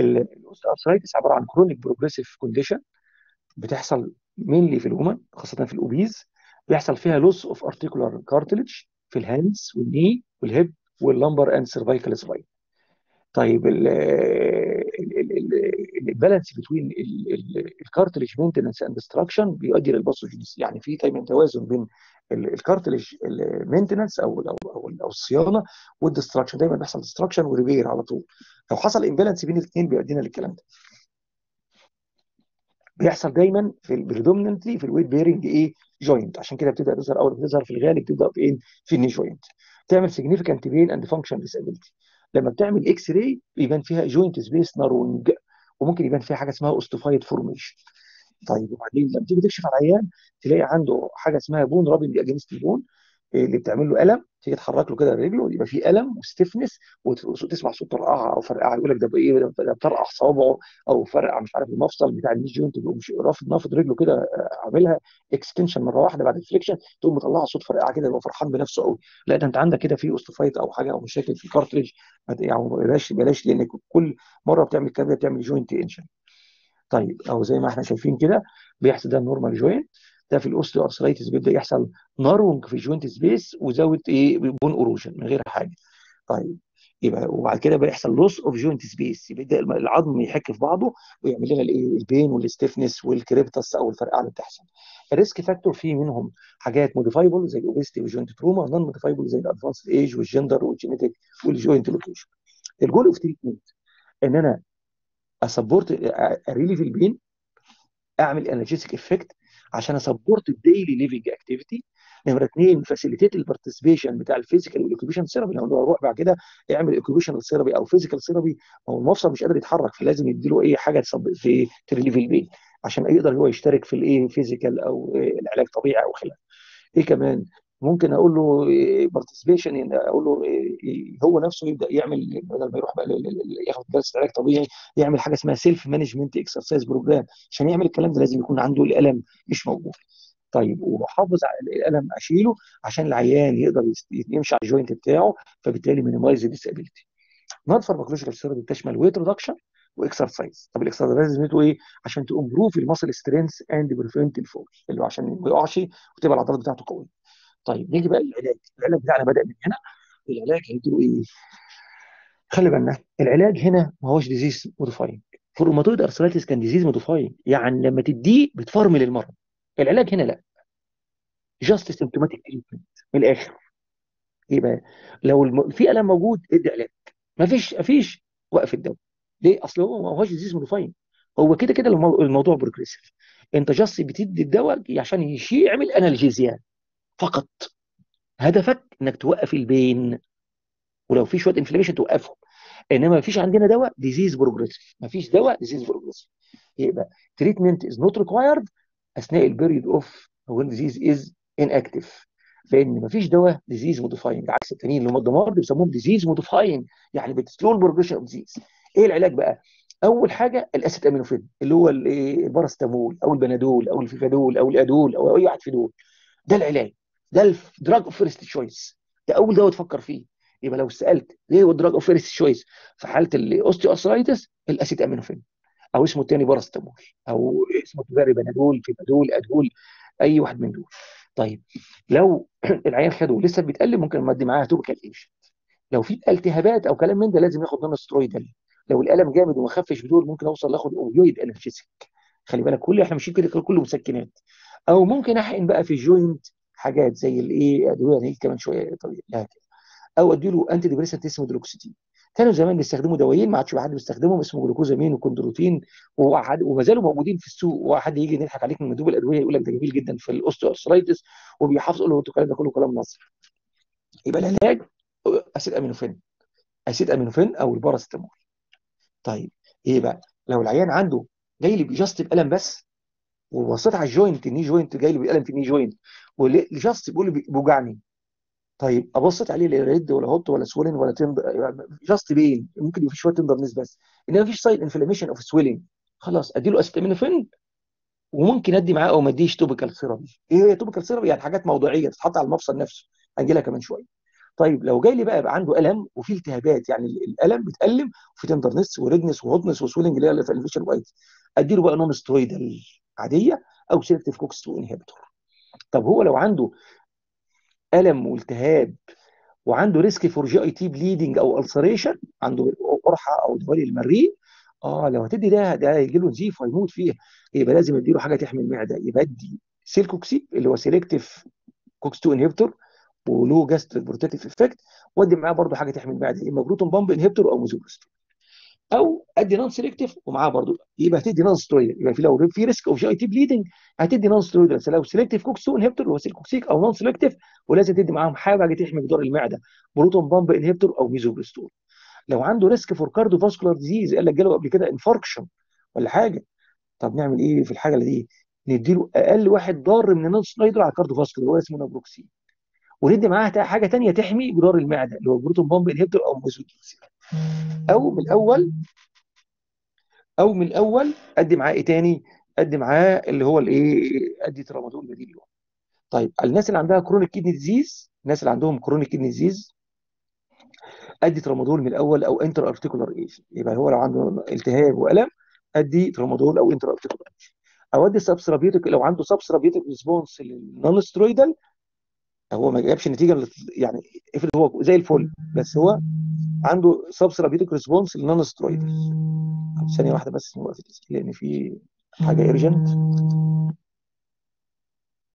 الاوستيوارثرايتس عباره عن كرونيك بروجريسيف كونديشن بتحصل مينلي في الومن خاصه في الاوبيز بيحصل فيها لوس اوف ارتيكولار كارتلج في الهاندز والني والهيب واللمبر اند سيرفايكال سباين طيب البالانس بين الكارتلج مينتنس اند ديستراكشن بيؤدي للباثوجينيس يعني في دايما توازن بين الكارتلج مينتنس او او او, أو الصيانه والديستراكشن دايما بيحصل ديستراكشن وريبير على طول لو حصل امبالانس بين الاثنين بيؤدينا للكلام ده بيحصل دايما في البريدومننتلي في الويت بيرنج ايه جوينت عشان كده بتبدا تظهر اول ما تظهر في الغالب تبدا في ايه في الني جوينت تعمل سيجنيفيكانت بين اند فانكشن ديسابيلتي لما بتعمل اكس راي بيبان فيها جوينت سبيس نارونج وممكن يبان فيها حاجه اسمها اوستوفايد فورميشن طيب وبعدين لما تيجي تكشف على العيان تلاقي عنده حاجه اسمها بون رابنج اجينست البون اللي بتعمل له الم تيجي تحرك له كده رجله يبقى في الم وستفنس وتسمع صوت طرقعه او فرقعه يقول لك ده بايه ده بترقع صوابعه او فرقع مش عارف المفصل بتاع النيش جوينت مش رافض نافض رجله كده عاملها اكستنشن مره واحده بعد الفليكشن تقوم مطلعه صوت فرقعه كده يبقى فرحان بنفسه قوي لا ده انت عندك كده في اوستوفايت او حاجه او مشاكل في الكارتريج يعني بلاش بلاش لان كل مره بتعمل كده بتعمل جوينت انشن طيب او زي ما احنا شايفين كده بيحصل ده نورمال جوينت ده في الاوستيو ارثرايتس بيبدا يحصل نارونج في الجوينت سبيس وزاويه ايه بون اوروجن من غير حاجه طيب يبقى وبعد كده بيحصل لوس اوف جوينت سبيس يبدا العظم يحك في بعضه ويعمل لنا الايه البين والستيفنس والكريبتس او الفرقعه اللي بتحصل الريسك فاكتور فيه منهم حاجات موديفايبل زي الاوبيستي والجوينت تروما نون موديفايبل زي الادفانس ايج والجندر والجينيتك والجوينت لوكيشن الجول اوف تريتمنت ان انا اسبورت اريليف البين اعمل انرجيسك افكت عشان اسبورت الديلي ليفنج اكتيفيتي نمره اثنين فاسيليتيت البارتيسيبيشن بتاع الفيزيكال والاوكيبيشن ثيرابي لو اروح بعد كده اعمل اوكيبيشنال ثيرابي او فيزيكال ثيرابي هو المفصل مش قادر يتحرك فلازم يديله اي حاجه في تريليف البين عشان يقدر هو يشترك في الايه فيزيكال او العلاج طبيعي او خلافه ايه كمان ممكن اقول له بارتيسيبيشن اقول له هو نفسه يبدا يعمل بدل ما يروح بقى ياخد جلسه علاج طبيعي يعمل حاجه اسمها سيلف مانجمنت اكسرسايز بروجرام عشان يعمل الكلام ده لازم يكون عنده الالم مش موجود طيب وبحافظ على الالم اشيله عشان العيان يقدر يمشي على الجوينت بتاعه فبالتالي مينيمايز الديسابيلتي نون فارماكولوجيكال ثيرابي بتشمل ويت ريدكشن واكسرسايز طب الاكسرسايز لازمته ايه عشان تامبروف الماسل سترينث اند بريفنت الفول اللي هو عشان ما يقعش وتبقى العضلات بتاعته قويه طيب نيجي بقى للعلاج العلاج بتاعنا بدا من هنا العلاج هيديله ايه خلي بالنا العلاج هنا ما هوش ديزيز موديفاينج في الروماتويد ارثرايتس كان ديزيز موديفاينج يعني لما تديه بتفرمل المرض العلاج هنا لا جاست سيمتوماتيك تريتمنت من الاخر يبقى لو الم... في الم موجود ادي علاج ما فيش ما فيش وقف الدواء ليه اصل هو ما هوش ديزيز موديفاينج هو كده كده الموضوع بروجريسيف انت جاست بتدي الدواء عشان يعمل انالجيزيا فقط هدفك انك توقف البين ولو في شويه انفلاميشن توقفهم انما ما فيش عندنا دواء ديزيز بروجريسيف ما فيش دواء ديزيز بروجريسيف يبقى تريتمنت از نوت ريكوايرد اثناء البيريود اوف when disease is inactive لان ما فيش دواء ديزيز موديفاينج عكس التانيين اللي هم الدمار بيسموهم ديزيز موديفاينج يعني بتسلو البروجريشن اوف ديزيز ايه العلاج بقى؟ اول حاجه الاسيت امينوفين اللي هو البارستامول او البنادول او الفيفادول او الادول او اي واحد في دول ده العلاج ده الدراج اوف فيرست تشويس ده اول دواء تفكر فيه يبقى لو سالت ايه هو الدراج اوف فيرست تشويس في حاله الاوستيو ارثرايتس الاسيت امينوفين او اسمه الثاني باراستامول او اسمه تجاري بنادول فيفادول ادول اي واحد من دول طيب لو العيان خده لسه بيتقلب ممكن نمدي معاه توبيكال ايجنت لو في التهابات او كلام من ده لازم ياخد نون سترويدال لو الالم جامد وما خفش بدول ممكن اوصل اخد اوبيويد انرجيسك خلي بالك كل احنا ماشيين كده كله مسكنات او ممكن احقن بقى في الجوينت حاجات زي الايه ادويه هنيجي كمان شويه طويل لا كده او اديله انتي ديبريسنت اسمه دروكسيتين كانوا زمان بيستخدموا دوايين ما عادش حد بيستخدمهم اسمه جلوكوزامين وكوندروتين وما زالوا موجودين في السوق وحد يجي يضحك عليك من مندوب الادويه يقول لك ده جميل جدا في الاوستو ارثرايتس وبيحافظ له الكلام ده كله كلام نصر يبقى العلاج اسيد امينوفين اسيد امينوفين او الباراستامول طيب ايه بقى لو العيان عنده جاي لي جاست بألم بس وبصيت على الجوينت الني جوينت جاي لي بألم في الني جوينت وجاست بيقول لي بيوجعني طيب ابصت عليه لا ريد ولا هوت ولا سويلنج ولا تندر جاست بين ممكن يبقى في شويه تندرنس بس انما مفيش سايد انفلاميشن اوف سويلنج خلاص اديله اسيتامينوفين وممكن ادي معاه او ما اديش توبيكال ثيرابي ايه هي توبيكال ثيرابي يعني حاجات موضعيه تتحط على المفصل نفسه هنجي لها كمان شويه طيب لو جاي لي بقى يبقى عنده الم وفي التهابات يعني الالم بتالم وفي تندرنس وريدنس وهوتنس وسويلنج اللي هي الانفيشن وايت ادي له بقى نون سترويدال عاديه او سيلكتيف كوكس 2 انهبيتور طب هو لو عنده الم والتهاب وعنده ريسك فور جي اي تي بليدنج او السريشن عنده قرحه او دولي المريء اه لو هتدي ده ده هيجي له نزيف ويموت فيها يبقى لازم اديله حاجه تحمي المعده يبقى ادي سيلكوكسي اللي هو سيلكتيف كوكس 2 انهبيتور وله جاستريك بروتكتيف افكت وادي معاه برضه حاجه تحمي المعده اما بروتون بامب انهبيتور او موزوبرستول او ادي نون سيلكتيف ومعاه برضه يبقى هتدي نون سترويد يبقى في لو في ريسك اوف جي اي تي بليدنج هتدي نون سترويد بس لو سيلكتيف كوكس 2 انهبيتور اللي هو سيلكوكسيك او نون سيلكتيف ولازم تدي معاهم حاجه تحمي جدار المعده بروتون بامب انهبيتور او ميزوبرستول لو عنده ريسك فور كارديو فاسكولار ديزيز قال لك جاله قبل كده انفاركشن ولا حاجه طب نعمل ايه في الحاجه دي نديله اقل واحد ضار من النون سترويد على الكارديو فاسكولار اللي هو اسمه نابروكسين وندي معاها حاجه ثانيه تحمي جدار المعده اللي هو بروتون بامب انهبيتور او ميزوبرستول او من الاول او من الاول ادي معاه ايه تاني ادي معاه اللي هو الايه ادي ترامادول بديل يوم طيب الناس اللي عندها كرونيك كيدني ديزيز الناس اللي عندهم كرونيك كيدني ديزيز ادي ترامادول من الاول او انتر ارتيكولار ايجن يبقى هو لو عنده التهاب والم ادي ترامادول او انتر ارتيكولار ايجن او ادي سبسرابيوتيك لو عنده سبسرابيوتيك ريسبونس للنون سترويدال هو ما جابش نتيجه يعني افرض هو زي الفل بس هو عنده سبسرابيوتيك ريسبونس للنون سترويدال ثانيه واحده بس وقفت لان في حاجه ايرجنت